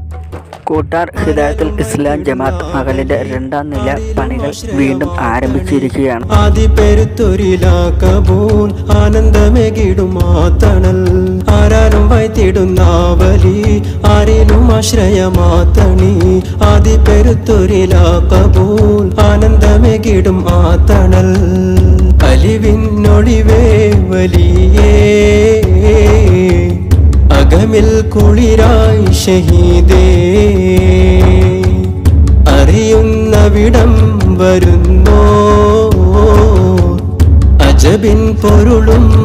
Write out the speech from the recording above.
കൂട്ടാർ ഹിദായത്തുൽ ഇസ്ലാം ജമാഅത്ത് മകളിന്റെ രണ്ടാം നില പണികൾ വീണ്ടും ആരംഭിച്ചിരിക്കുകയാണ് ആദിപ്പെരുത്തൊരിലാ കബൂൽ ആനന്ദമേകിടും മാത്തണൽ ആരാലും വായ്ത്തിടുന്ന വലി ആരിലും ആശ്രയമാത്തണി ആദിപ്പെരുത്തൊരിലാ കബൂൽ ആനന്ദമേകിടും മാത്തണൽ അലിവിനൊളിവേ വലിയേ അകമിൽ കുളിരായി ഷഹീദേ അറിയുന്നവിടം വരുന്നോ അജബിൻ പൊരുളും